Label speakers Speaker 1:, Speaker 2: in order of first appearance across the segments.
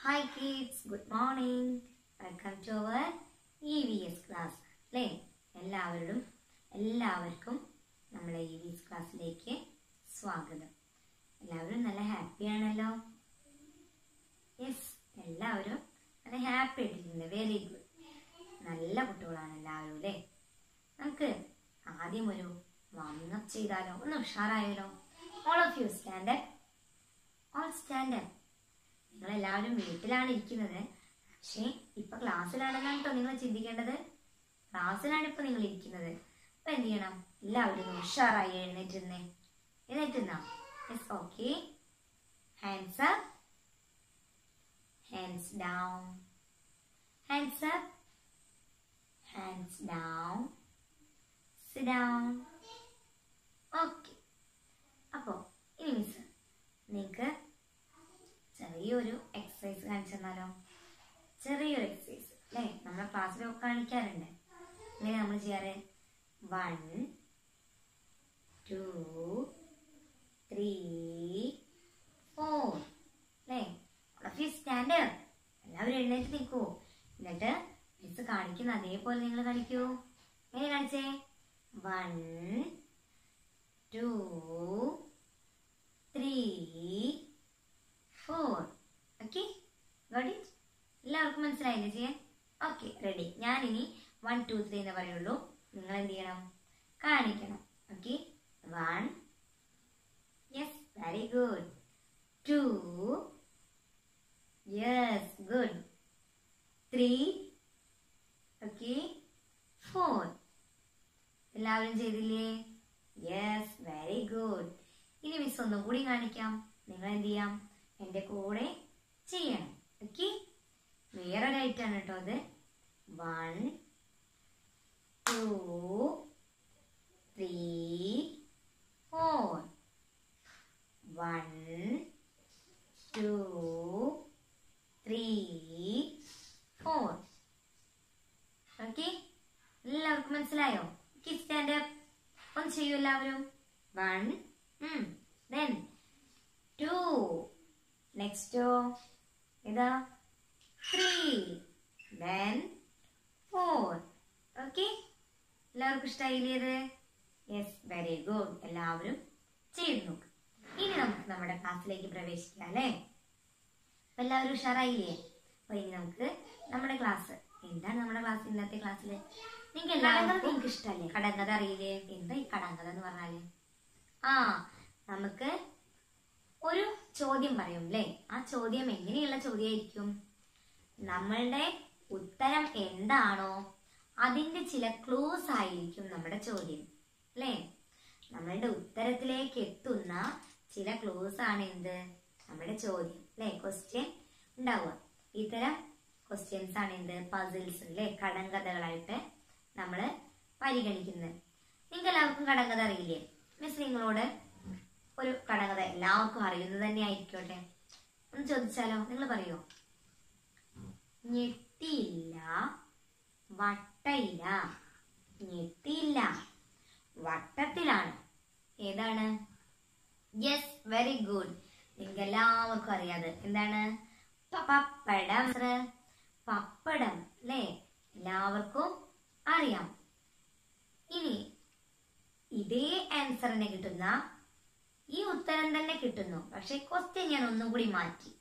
Speaker 1: hi kids good morning welcome to our E V S class അല്ലേ എല്ലാവരും എല്ലാവർക്കും നമ്മുടെ ഇ വി എസ് ക്ലാസ്സിലേക്ക് സ്വാഗതം എല്ലാവരും നല്ല ഹാപ്പി ആണല്ലോ യെസ് എല്ലാവരും നല്ല ഹാപ്പി ആയിട്ടിരിക്കുന്നത് വെരി ഗുഡ് നല്ല കുട്ടികളാണ് എല്ലാവരും അല്ലേ നമുക്ക് ആദ്യം ഒരു വാമിംഗ് അപ്പ് ചെയ്താലോ ഒന്ന് ഉഷാറായാലോ all of you stand all stand നിങ്ങൾ എല്ലാവരും വീട്ടിലാണ് ഇരിക്കുന്നത് പക്ഷേ ഇപ്പൊ ക്ലാസ്സിലാണെന്നാണ് കേട്ടോ നിങ്ങൾ ചിന്തിക്കേണ്ടത് ക്ലാസ്സിലാണ് ഇപ്പൊ നിങ്ങൾ ഇരിക്കുന്നത് അപ്പൊ എന്ത് ചെയ്യണം എല്ലാവരും ഒന്ന് ഉഷാറായി എഴുന്നേറ്റിരുന്നേ എഴുന്നേറ്റുന്നാ yes okay hands up hands down hands up hands down sit down okay അപ്പോൾ ഇനി മിസ് നിങ്ങൾക്ക് ചെറിയൊരു എക്സസൈസ് കാണിച്ചു തന്നാലോ ചെറിയൊരു എക്സസൈസ് അല്ലേ നമ്മളെ ക്ലാസ്സിലൊക്കെ കാണിക്കാറുണ്ട് ഇങ്ങനെ നമ്മൾ ചെയ്യാറ് വൺ ടു ത്രീ ഫോർ അല്ലേ സ്റ്റാൻഡ് എല്ലാവരും എഴുന്നേറ്റ് നിൽക്കൂ എന്നിട്ട് മിസ് കാണിക്കുന്ന അതേപോലെ നിങ്ങൾ കാണിക്കൂ എങ്ങനെ കാണിച്ചേ one two three four okay got it എല്ലാവർക്കും മനസ്സിലായില്ലേ ചെയ്യാൻ ഓക്കെ റെഡി ഞാനിനി വൺ ടു ത്രീ എന്ന് പറയുള്ളൂ നിങ്ങൾ എന്ത് ചെയ്യണം കാണിക്കണം okay one yes very good two yes good three okay four എല്ലാവരും ചെയ്തില്ലേ യെസ് വെരി ഗുഡ് ഇനി മിസ് ഒന്നും കൂടി കാണിക്കാം നിങ്ങൾ എന്ത് ചെയ്യാം എൻ്റെ കൂടെ ചെയ്യണം ഓക്കെ വേറൊരു ഐറ്റാണ് കേട്ടോ അത് one two three four one two three four okay എല്ലാവർക്കും മനസ്സിലായോ കിഡ് സ്റ്റാൻഡ് അപ്പ് ഒന്ന് ചെയ്യൂ എല്ലാവരും വൺ ദെൻ ടു നെക്സ്റ്റോ ഇതാ ത്രീ ദെൻ ഫോർ ഓക്കെ എല്ലാവർക്കും ഇഷ്ടമായില്ലേ ഇത് യെസ് വെരി ഗുഡ് എല്ലാവരും ചെയ്തു നോക്ക് ഇനി നമുക്ക് നമ്മുടെ ക്ലാസ്സിലേക്ക് പ്രവേശിക്കാം അല്ലേ അപ്പൊ എല്ലാവരും ഉഷാറായില്ലേ അപ്പൊ ഇനി നമുക്ക് നമ്മുടെ ക്ലാസ് എന്താണ് നമ്മുടെ ക്ലാസ് ഇന്നത്തെ ക്ലാസ്സിൽ നിങ്ങൾക്ക് എല്ലാവർക്കും നിങ്ങൾക്ക് ഇഷ്ടമല്ലേ കടങ്കഥ അറിയില്ലേ എന്താ ഈ കടങ്കഥ എന്ന് പറഞ്ഞാല് ആ നമുക്ക് ഒരു ചോദ്യം പറയും അല്ലേ ആ ചോദ്യം എങ്ങനെയുള്ള ചോദ്യമായിരിക്കും നമ്മളുടെ ഉത്തരം എന്താണോ അതിന്റെ ചില ക്ലൂസ് ആയിരിക്കും നമ്മുടെ ചോദ്യം അല്ലേ നമ്മളുടെ ഉത്തരത്തിലേക്ക് എത്തുന്ന ചില ക്ലൂസ് ആണ് എന്ത് നമ്മുടെ ചോദ്യം അല്ലേ ക്വസ്റ്റ്യൻ ഉണ്ടാവുക ഇത്തരം ക്വസ്റ്റ്യൻസ് ആണ് എന്ത് പസിൽസ് അല്ലേ കടങ്കഥകളായിട്ട് നമ്മൾ പരിഗണിക്കുന്നത് നിങ്ങൾക്ക് എല്ലാവർക്കും കടങ്കഥ അറിയില്ലേ മിസ് നിങ്ങളോട് ഒരു കടങ്കഥ എല്ലാവർക്കും അറിയുന്നത് തന്നെ ആയിരിക്കോട്ടെ ഒന്ന് ചോദിച്ചാലോ നിങ്ങൾ പറയോ ഞെട്ടിയില്ല വട്ടയില്ല ഞെട്ടിയില്ല വട്ടത്തിലാണ് ഏതാണ് യെസ് വെരി ഗുഡ് നിങ്ങൾക്ക് എല്ലാവർക്കും അറിയാതെ എന്താണ് പപ്പടം പപ്പടം അല്ലേ എല്ലാവർക്കും അറിയാം ഇനി ഇതേ ആൻസറിന് കിട്ടുന്ന ഈ ഉത്തരം തന്നെ കിട്ടുന്നു പക്ഷെ ക്വസ്റ്റ്യൻ ഞാൻ ഒന്നും കൂടി മാറ്റി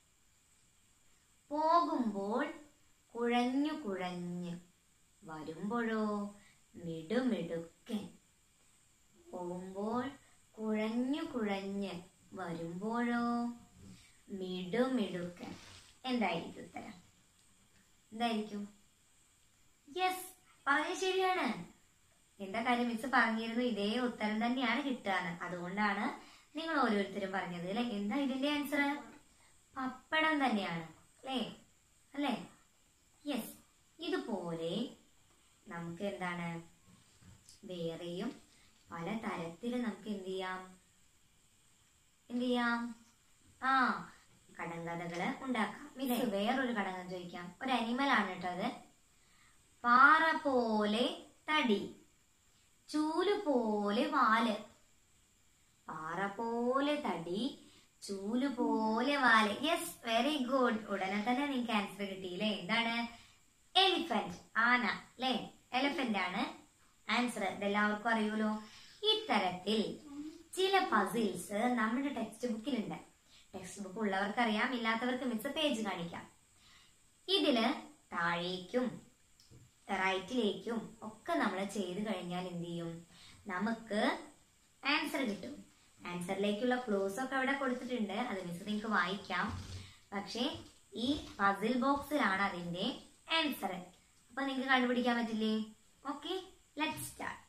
Speaker 1: പോകുമ്പോൾ കുഴഞ്ഞു കുഴഞ്ഞ് വരുമ്പോഴോ മിടുമിടുക്കൻ പോകുമ്പോൾ കുഴഞ്ഞു കുഴഞ്ഞ് വരുമ്പോഴോ മിടുമിടുക്കൻ എന്തായിരിക്കും ഉത്തരം എന്തായിരിക്കും യെസ് പറഞ്ഞ ശരിയാണ് എന്താ കാര്യം മിസ് പറഞ്ഞിരുന്നു ഇതേ ഉത്തരം തന്നെയാണ് കിട്ടുകയെന്ന് അതുകൊണ്ടാണ് നിങ്ങൾ ഓരോരുത്തരും പറഞ്ഞത് അല്ലെ എന്താ ഇതിന്റെ ആൻസർ പപ്പടം തന്നെയാണ് അല്ലേ അല്ലേ യെസ് ഇതുപോലെ നമുക്ക് എന്താണ് വേറെയും പല തരത്തിൽ നമുക്ക് എന്ത് ചെയ്യാം എന്ത് ചെയ്യാം ആ കടങ്കഥകള് ഉണ്ടാക്കാം മിസ് വേറൊരു കടങ്കഥ ചോദിക്കാം ഒരു അനിമൽ ആണ് കേട്ടോ അത് പാറ പോലെ തടി ചൂല് പോലെ വാല് പാറ പോലെ തടി ചൂല് പോലെ വാല് യെസ് വെരി ഗുഡ് ഉടനെ തന്നെ നിങ്ങൾക്ക് ആൻസർ കിട്ടിയില്ലേ എന്താണ് എലിഫന്റ് ആന അല്ലേ എലിഫന്റ് ആണ് ആൻസർ ഇതെല്ലാവർക്കും അറിയൂലോ ഇത്തരത്തിൽ ചില പസിൽസ് നമ്മുടെ ടെക്സ്റ്റ് ബുക്കിലുണ്ട് ടെക്സ്റ്റ് ബുക്ക് ഉള്ളവർക്ക് അറിയാം ഇല്ലാത്തവർക്ക് മിസ് പേജ് കാണിക്കാം ഇതില് താഴേക്കും റൈറ്റിലേക്കും ഒക്കെ നമ്മൾ ചെയ്ത് കഴിഞ്ഞാൽ എന്ത് ചെയ്യും നമുക്ക് ആൻസർ കിട്ടും ആൻസറിലേക്കുള്ള ക്ലോസ് ഒക്കെ അവിടെ കൊടുത്തിട്ടുണ്ട് അത് മിസ് നിങ്ങൾക്ക് വായിക്കാം പക്ഷേ ഈ പസിൽ ബോക്സിലാണ് അതിന്റെ ആൻസർ അപ്പൊ നിങ്ങൾക്ക് കണ്ടുപിടിക്കാൻ പറ്റില്ലേ ഓക്കെ ലെറ്റ് സ്റ്റാർട്ട്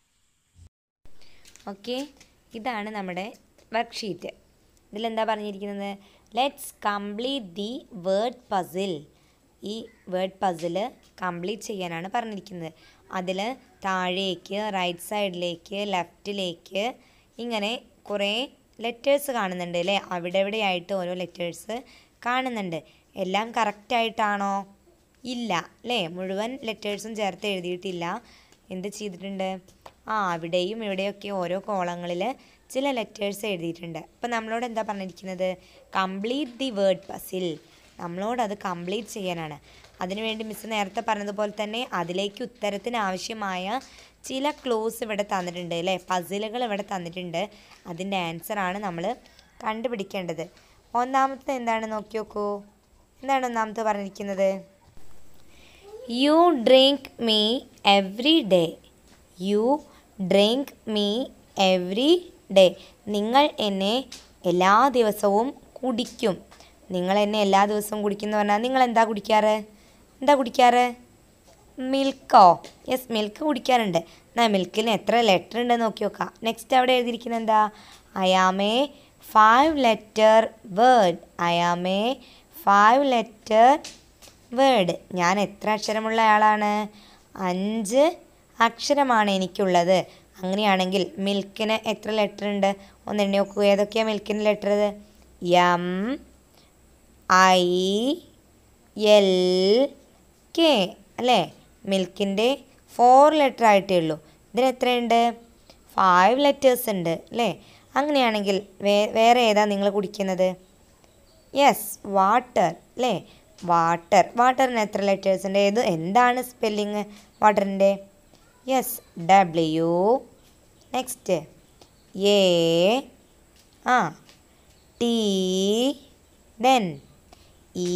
Speaker 2: ഓക്കെ ഇതാണ് നമ്മുടെ വർക്ക്ഷീറ്റ് ഇതിലെന്താ പറഞ്ഞിരിക്കുന്നത് let's complete the word puzzle ഈ വേർഡ് പസിൽ കംപ്ലീറ്റ് ചെയ്യാനാണ് പറഞ്ഞിരിക്കുന്നത് അതിൽ താഴേക്ക് റൈറ്റ് സൈഡിലേക്ക് ലെഫ്റ്റിലേക്ക് ഇങ്ങനെ കുറേ ലെറ്റേഴ്സ് കാണുന്നുണ്ട് അല്ലേ അവിടെ എവിടെയായിട്ട് ഓരോ ലെറ്റേഴ്സ് കാണുന്നുണ്ട് എല്ലാം കറക്റ്റായിട്ടാണോ ഇല്ല അല്ലേ മുഴുവൻ ലെറ്റേഴ്സും ചേർത്ത് എഴുതിയിട്ടില്ല എന്ത് ചെയ്തിട്ടുണ്ട് ആ അവിടെയും ഇവിടെയൊക്കെ ഓരോ കോളങ്ങളിൽ ചില ലെറ്റേഴ്സ് എഴുതിയിട്ടുണ്ട് അപ്പം നമ്മളോട് എന്താ പറഞ്ഞിരിക്കുന്നത് കംപ്ലീറ്റ് ദി വേർഡ് പസിൽ നമ്മളോട് അത് കംപ്ലീറ്റ് ചെയ്യാനാണ് അതിനുവേണ്ടി മിസ് നേരത്തെ പറഞ്ഞതുപോലെ തന്നെ അതിലേക്ക് ഉത്തരത്തിന് ആവശ്യമായ ചില ക്ലോസ് ഇവിടെ തന്നിട്ടുണ്ട് അല്ലേ പസിലുകൾ ഇവിടെ തന്നിട്ടുണ്ട് അതിൻ്റെ ആൻസറാണ് നമ്മൾ കണ്ടുപിടിക്കേണ്ടത് ഒന്നാമത്തെ എന്താണ് നോക്കി നോക്കൂ എന്താണ് ഒന്നാമത്തെ പറഞ്ഞിരിക്കുന്നത് you drink me every day you drink me every day നിങ്ങൾ എന്നെ എല്ലാ ദിവസവും കുടിക്കും നിങ്ങൾ എന്നെ എല്ലാ ദിവസവും കുടിക്കും എന്ന് പറഞ്ഞാൽ നിങ്ങൾ എന്താ കുടിക്കാറ് എന്താ കുടിക്കാറ് മിൽക്കോ യെസ് മിൽക്ക് കുടിക്കാറുണ്ട് എന്നാൽ മിൽക്കിന് എത്ര ലെറ്റർ ഉണ്ടെന്ന് നോക്കി നോക്കാം നെക്സ്റ്റ് അവിടെ എഴുതിയിരിക്കുന്നത് എന്താ I am a five letter word I am a five letter word ഞാൻ എത്ര അക്ഷരമുള്ള ആളാണ് അഞ്ച് അക്ഷരമാണ് എനിക്കുള്ളത് അങ്ങനെയാണെങ്കിൽ മിൽക്കിന് എത്ര ലെറ്റർ ഉണ്ട് ഒന്ന് എണ്ണി നോക്കൂ ഏതൊക്കെയാണ് മിൽക്കിന് letter M I L K അല്ലേ മിൽക്കിൻ്റെ ഫോർ ലെറ്റർ ആയിട്ടേ ഉള്ളൂ ഇതിന് എത്രയുണ്ട് ഫൈവ് ലെറ്റേഴ്സ് ഉണ്ട് അല്ലേ അങ്ങനെയാണെങ്കിൽ വേ വേറെ ഏതാ നിങ്ങൾ കുടിക്കുന്നത് യെസ് വാട്ടർ അല്ലേ വാട്ടർ വാട്ടറിന് എത്ര ലെറ്റേഴ്സ് ഉണ്ട് ഏത് എന്താണ് സ്പെല്ലിങ് വാട്ടറിൻ്റെ യെസ് ഡബ്ല്യു നെക്സ്റ്റ് എ ആ ടി ദെൻ ഇ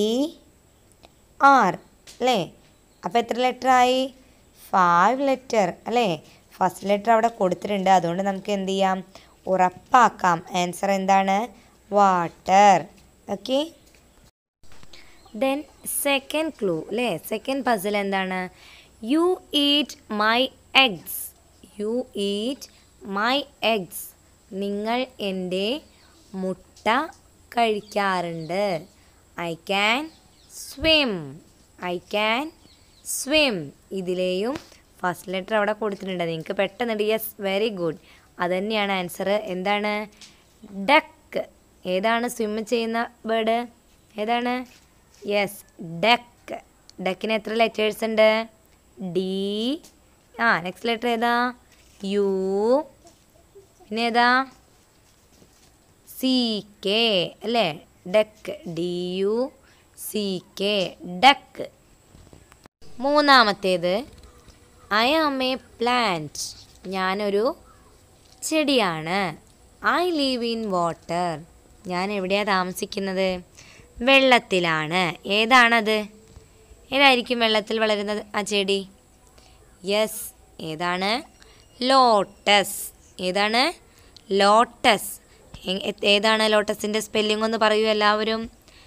Speaker 2: ആർ അല്ലേ അപ്പോൾ എത്ര ലെറ്റർ ആയി ഫൈവ് ലെറ്റർ അല്ലേ ഫസ്റ്റ് ലെറ്റർ അവിടെ കൊടുത്തിട്ടുണ്ട് അതുകൊണ്ട് നമുക്ക് എന്ത് ചെയ്യാം ഉറപ്പാക്കാം ആൻസർ എന്താണ് water okay then second clue അല്ലേ സെക്കൻഡ് പസിൽ എന്താണ് you eat my eggs you eat my eggs നിങ്ങൾ എൻ്റെ മുട്ട കഴിക്കാറുണ്ട് I can swim I can swim ഇതിലെയും ഫസ്റ്റ് ലെറ്റർ അവിടെ കൊടുത്തിട്ടുണ്ട് നിങ്ങൾക്ക് പെട്ടെന്ന് യെസ് വെരി ഗുഡ് അതുതന്നെയാണ് ആൻസർ എന്താണ് ഡക്ക് ഏതാണ് സ്വിം ചെയ്യുന്ന ബേർഡ് ഏതാണ് യെസ് ഡക്ക് ഡക്കിന് എത്ര ലെറ്റേഴ്സ് ഉണ്ട് ഡി ആ നെക്സ്റ്റ് ലെറ്റർ ഏതാ യു പിന്നെ ഏതാ സി കെ അല്ലേ duck D U C K duck മൂന്നാമത്തേത് ഐ ആം എ പ്ലാന്റ് ഞാനൊരു ചെടിയാണ് ഐ ലീവ് ഇൻ വാട്ടർ ഞാൻ എവിടെയാണ് താമസിക്കുന്നത് വെള്ളത്തിലാണ് ഏതാണത് ഏതായിരിക്കും വെള്ളത്തിൽ വളരുന്നത് ആ ചെടി യെസ് ഏതാണ് ലോട്ടസ് ഏതാണ് ലോട്ടസ് എ- എ- ഏതാണ് ലോട്ടസിൻ്റെ സ്പെല്ലിംഗ് ഒന്ന് പറയൂ എല്ലാവരും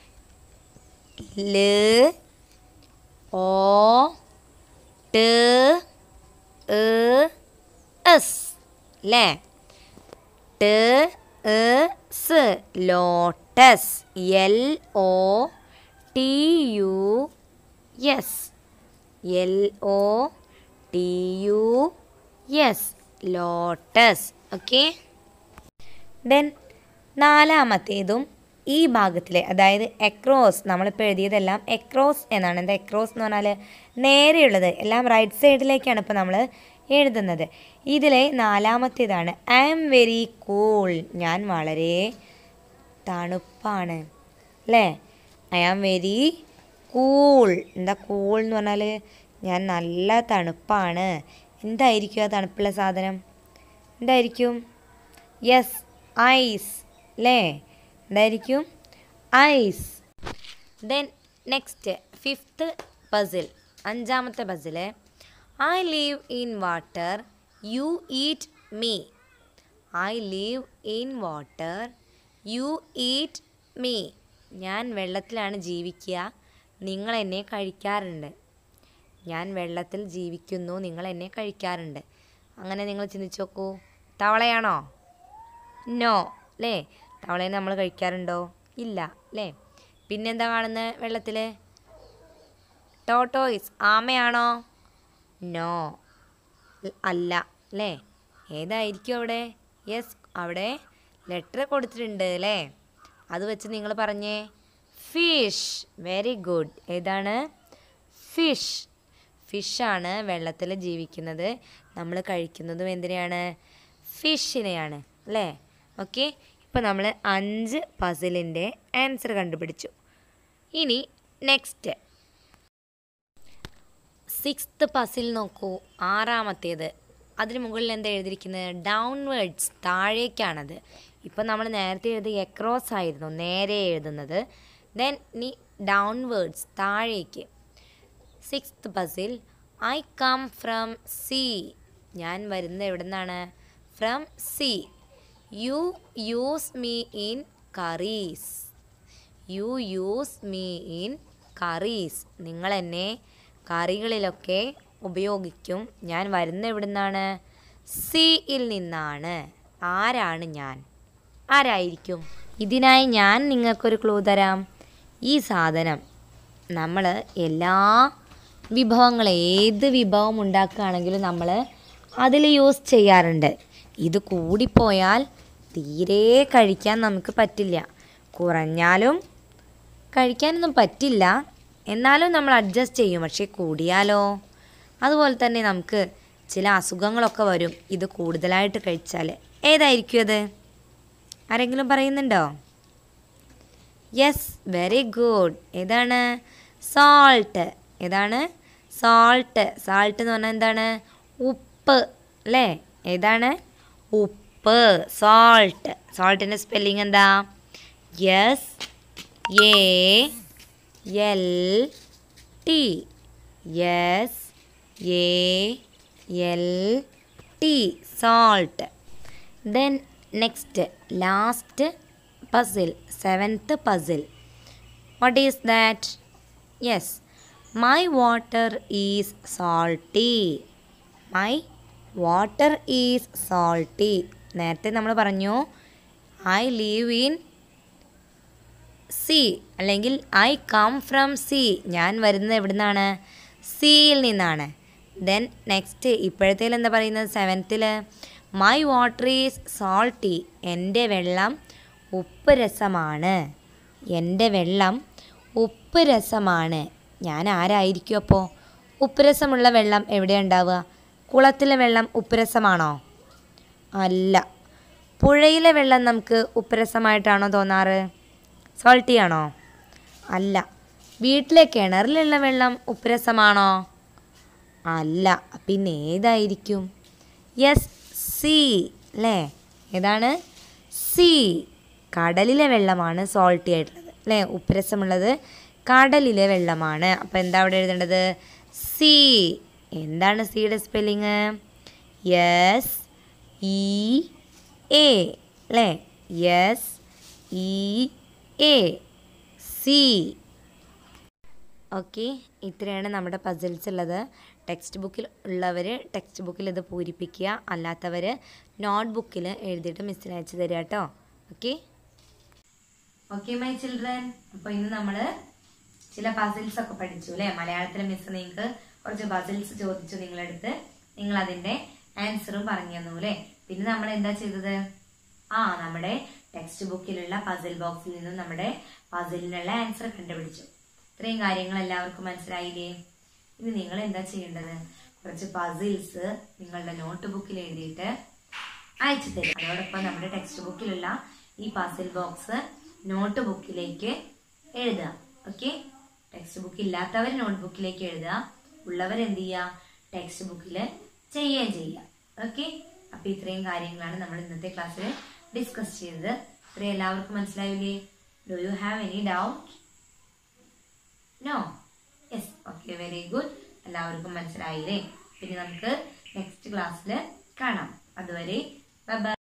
Speaker 2: ല് ഓ ട് ഇ എസ് അല്ലേ T E S lotus L O T U S L O T U S lotus okay then നാലാമത്തേതും ഈ ഭാഗത്തിലെ അതായത് എക്രോസ് നമ്മളിപ്പോൾ എഴുതിയതെല്ലാം എക്രോസ് എന്നാണ് എന്താ എക്രോസ് എന്ന് പറഞ്ഞാൽ നേരെയുള്ളത് എല്ലാം റൈറ്റ് സൈഡിലേക്കാണ് ഇപ്പോൾ നമ്മൾ എഴുതുന്നത് ഇതിലെ നാലാമത്തേതാണ് ഐ ആം വെരി കൂൾ ഞാൻ വളരെ തണുപ്പാണ് അല്ലേ ഐ ആം വെരി കൂൾ എന്താ കൂൾ എന്ന് പറഞ്ഞാൽ ഞാൻ നല്ല തണുപ്പാണ് എന്തായിരിക്കും ആ തണുപ്പുള്ള സാധനം എന്തായിരിക്കും യെസ് ഐസ് അല്ലേ എന്തായിരിക്കും ice then next fifth puzzle അഞ്ചാമത്തെ puzzle I live in water you eat me I live in water you eat me ഞാൻ വെള്ളത്തിലാണ് ജീവിക്കുക നിങ്ങൾ എന്നെ കഴിക്കാറുണ്ട് ഞാൻ വെള്ളത്തിൽ ജീവിക്കുന്നു നിങ്ങൾ എന്നെ കഴിക്കാറുണ്ട് അങ്ങനെ നിങ്ങൾ ചിന്തിച്ച് നോക്കൂ തവളയാണോ നോ അല്ലേ തവളയെ നമ്മൾ കഴിക്കാറുണ്ടോ ഇല്ല അല്ലേ പിന്നെന്താ കാണുന്നത് വെള്ളത്തിൽ ടോട്ടോയിസ് ആമയാണോ നോ അല്ല അല്ലേ ഏതായിരിക്കും അവിടെ യെസ് അവിടെ ലെറ്റർ കൊടുത്തിട്ടുണ്ട് അല്ലേ അത് വെച്ച് നിങ്ങൾ പറഞ്ഞേ ഫിഷ് വെരി ഗുഡ് ഏതാണ് ഫിഷ് ഫിഷാണ് വെള്ളത്തിൽ ജീവിക്കുന്നത് നമ്മൾ കഴിക്കുന്നതും എന്തിനെയാണ് ഫിഷിനെയാണ് അല്ലേ ഓക്കെ ഇപ്പോൾ നമ്മൾ അഞ്ച് പസിലിൻ്റെ ആൻസർ കണ്ടുപിടിച്ചു ഇനി നെക്സ്റ്റ് സിക്സ്ത് പസിൽ നോക്കൂ ആറാമത്തേത് അതിന് മുകളിൽ എന്താ എഴുതിയിരിക്കുന്നത് ഡൗൺവേർഡ്സ് താഴേക്കാണത് ഇപ്പം നമ്മൾ നേരത്തെ എഴുതി എക്രോസ് ആയിരുന്നു നേരെ എഴുതുന്നത് ദെൻ നീ ഡൗൺവേർഡ്സ് താഴേക്ക് sixth puzzle I come from sea ഞാൻ വരുന്നത് എവിടെ നിന്നാണ് from sea you use me in curries you use me in curries നിങ്ങൾ എന്നെ കറികളിലൊക്കെ ഉപയോഗിക്കും ഞാൻ വരുന്ന എവിടുന്നാണ് സിയിൽ നിന്നാണ് ആരാണ് ഞാൻ ആരായിരിക്കും ഇതിനായി ഞാൻ നിങ്ങൾക്കൊരു ക്ലൂ തരാം ഈ സാധനം നമ്മൾ എല്ലാ വിഭവങ്ങൾ ഏത് വിഭവം ഉണ്ടാക്കുകയാണെങ്കിലും നമ്മൾ അതിൽ യൂസ് ചെയ്യാറുണ്ട് ഇത് കൂടിപ്പോയാൽ തീരെ കഴിക്കാൻ നമുക്ക് പറ്റില്ല കുറഞ്ഞാലും കഴിക്കാനൊന്നും പറ്റില്ല എന്നാലും നമ്മൾ അഡ്ജസ്റ്റ് ചെയ്യും പക്ഷേ കൂടിയാലോ അതുപോലെ തന്നെ നമുക്ക് ചില അസുഖങ്ങളൊക്കെ വരും ഇത് കൂടുതലായിട്ട് കഴിച്ചാൽ ഏതായിരിക്കും അത് ആരെങ്കിലും പറയുന്നുണ്ടോ യെസ് വെരി ഗുഡ് ഏതാണ് സോൾട്ട് ഏതാണ് സോൾട്ട് സാൾട്ട് എന്ന് പറഞ്ഞാൽ എന്താണ് ഉപ്പ് അല്ലേ ഏതാണ് ഉപ്പ് സോൾട്ട് സോൾട്ടിൻ്റെ സ്പെല്ലിംഗ് എന്താ yes A L T yes A L T salt then next last puzzle seventh puzzle what is that yes my water is salty my water is salty നേരത്തെ നമ്മൾ പറഞ്ഞു ഐ ലീവ് ഇൻ സി അല്ലെങ്കിൽ I come from sea ഞാൻ വരുന്നത് എവിടെ നിന്നാണ് സിയിൽ നിന്നാണ് ദെൻ നെക്സ്റ്റ് ഇപ്പോഴത്തേൽ എന്താ പറയുന്നത് സെവൻത്തിൽ മൈ വാട്ടർ ഈസ് സോൾട്ടി എൻ്റെ വെള്ളം ഉപ്പ് രസമാണ് എൻ്റെ വെള്ളം ഉപ്പ് രസമാണ് ഞാൻ ആരായിരിക്കും അപ്പോൾ ഉപ്പ് രസമുള്ള വെള്ളം എവിടെയാണ് ഉണ്ടാവുക കുളത്തിലെ വെള്ളം ഉപ്പ് രസമാണോ അല്ല പുഴയിലെ വെള്ളം നമുക്ക് ഉപ്പ് രസമായിട്ടാണോ തോന്നാറ് സോൾട്ടി ആണോ അല്ല വീട്ടിലെ കിണറിലുള്ള വെള്ളം ഉപ്പ് രസമാണോ അല്ല പിന്നെ ഏതായിരിക്കും യെസ് സി അല്ലേ ഏതാണ് സി കടലിലെ വെള്ളമാണ് സോൾട്ടി ആയിട്ടുള്ളത് അല്ലേ ഉപ്പുരസമുള്ളത് കടലിലെ വെള്ളമാണ് അപ്പോൾ എന്താ അവിടെ എഴുതേണ്ടത് സി എന്താണ് സിയുടെ സ്പെല്ലിങ് യെസ് ഇ എ അല്ലേ yes E A C okay ഇത്രയാണ് നമ്മുടെ പസിൽസ് ഉള്ളത് ടെക്സ്റ്റ് ബുക്കിൽ ഉള്ളവർ ടെക്സ്റ്റ് ബുക്കിൽ ഇത് പൂരിപ്പിക്കുക അല്ലാത്തവർ നോട്ട് ബുക്കിൽ എഴുതിയിട്ട് മിസ്സിന് അയച്ചു തരിക കേട്ടോ ഓക്കെ ഓക്കെ മൈ ചിൽഡ്രൻ അപ്പോൾ ഇന്ന് നമ്മൾ ചില പസിൽസ് ഒക്കെ പഠിച്ചു അല്ലേ മലയാളത്തിലെ മിസ് നിങ്ങൾക്ക് കുറച്ച് പസിൽസ് ചോദിച്ചു നിങ്ങളെടുത്ത് നിങ്ങൾ അതിന്റെ ആൻസറും പറഞ്ഞു തന്നു അല്ലേ പിന്നെ നമ്മൾ എന്താ ചെയ്തത് ആ നമ്മുടെ ടെക്സ്റ്റ് ബുക്കിലുള്ള പസിൽ ബോക്സിൽ നിന്നും നമ്മുടെ പസിലിനുള്ള ആൻസർ കണ്ടുപിടിച്ചു ഇത്രയും കാര്യങ്ങൾ എല്ലാവർക്കും മനസ്സിലായില്ലേ ഇനി നിങ്ങൾ എന്താ ചെയ്യേണ്ടത് കുറച്ച് പസിൽസ് നിങ്ങളുടെ നോട്ട് ബുക്കിൽ എഴുതിയിട്ട് അയച്ചു തരും അതോടൊപ്പം നമ്മുടെ ടെക്സ്റ്റ് ബുക്കിലുള്ള ഈ പസിൽ ബോക്സ്
Speaker 1: നോട്ട് ബുക്കിലേക്ക് എഴുതുക ഓക്കെ ടെക്സ്റ്റ് ബുക്ക് ഇല്ലാത്തവർ നോട്ട് ബുക്കിലേക്ക് എഴുതുക ഉള്ളവർ എന്ത് ചെയ്യുക ടെക്സ്റ്റ് ബുക്കിൽ ചെയ്യുകയും ചെയ്യുക ഓക്കെ അപ്പൊ ഇത്രയും കാര്യങ്ങളാണ് നമ്മൾ ഇന്നത്തെ ക്ലാസ്സിൽ ഡിസ്കസ് ചെയ്തത് ഇത്രയും എല്ലാവർക്കും മനസ്സിലാവില്ലേ do you have any doubt no yes okay very good എല്ലാവർക്കും മനസ്സിലായില്ലേ പിന്നെ നമുക്ക് നെക്സ്റ്റ് ക്ലാസ്സിൽ കാണാം അതുവരെ ബൈ